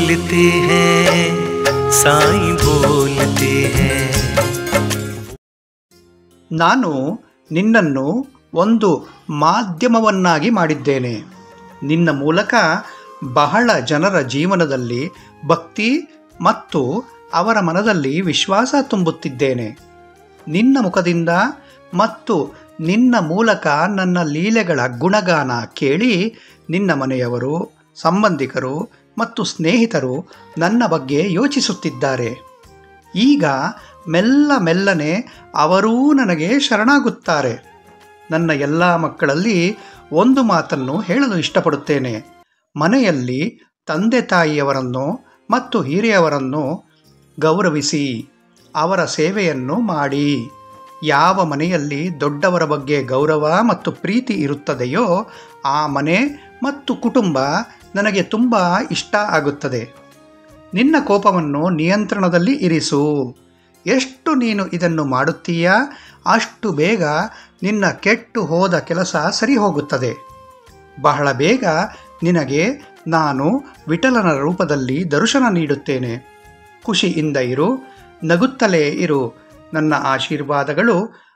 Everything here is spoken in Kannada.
बोलते हैं साईं बोलते हैं ನಾನು ನಿನ್ನನ್ನು ಒಂದು ಮಾಧ್ಯಮವನ್ನಾಗಿ ಮಾಡಿದ್ದೇನೆ ನಿನ್ನ ಮೂಲಕ ಬಹಳ ಜನರ ಜೀವನದಲ್ಲಿ ಭಕ್ತಿ ಮತ್ತು ಅವರ ಮನದಲ್ಲಿ ವಿಶ್ವಾಸ ತುಂಬುತ್ತಿದ್ದೇನೆ ನಿನ್ನ ಮುಖದಿಂದ ಮತ್ತು ನಿನ್ನ ಮೂಲಕ ನನ್ನ ಲೀಲೆಗಳ ಗುಣಗಾನ ಕೇಳಿ ನಿನ್ನ ಮನೆಯವರು ಸಂಬಂಧಿಕರು ಮತ್ತು ಸ್ನೇಹಿತರು ನನ್ನ ಬಗ್ಗೆ ಯೋಚಿಸುತ್ತಿದ್ದಾರೆ ಈಗ ಮೆಲ್ಲ ಮೆಲ್ಲನೆ ಅವರೂ ನನಗೆ ಶರಣಾಗುತ್ತಾರೆ ನನ್ನ ಎಲ್ಲ ಮಕ್ಕಳಲ್ಲಿ ಒಂದು ಮಾತನ್ನು ಹೇಳಲು ಇಷ್ಟಪಡುತ್ತೇನೆ ಮನೆಯಲ್ಲಿ ತಂದೆ ತಾಯಿಯವರನ್ನು ಮತ್ತು ಹಿರಿಯವರನ್ನು ಗೌರವಿಸಿ ಅವರ ಸೇವೆಯನ್ನು ಮಾಡಿ ಯಾವ ಮನೆಯಲ್ಲಿ ದೊಡ್ಡವರ ಬಗ್ಗೆ ಗೌರವ ಮತ್ತು ಪ್ರೀತಿ ಇರುತ್ತದೆಯೋ ಆ ಮನೆ ಮತ್ತು ಕುಟುಂಬ ನನಗೆ ತುಂಬ ಇಷ್ಟ ಆಗುತ್ತದೆ ನಿನ್ನ ಕೋಪವನ್ನು ನಿಯಂತ್ರಣದಲ್ಲಿ ಇರಿಸು ಎಷ್ಟು ನೀನು ಇದನ್ನು ಮಾಡುತ್ತೀಯಾ ಅಷ್ಟು ಬೇಗ ನಿನ್ನ ಕೆಟ್ಟು ಹೋದ ಕೆಲಸ ಸರಿ ಹೋಗುತ್ತದೆ ಬಹಳ ಬೇಗ ನಿನಗೆ ನಾನು ವಿಠಲನ ರೂಪದಲ್ಲಿ ದರ್ಶನ ನೀಡುತ್ತೇನೆ ಖುಷಿಯಿಂದ ಇರು ನಗುತ್ತಲೇ ಇರು ನನ್ನ ಆಶೀರ್ವಾದಗಳು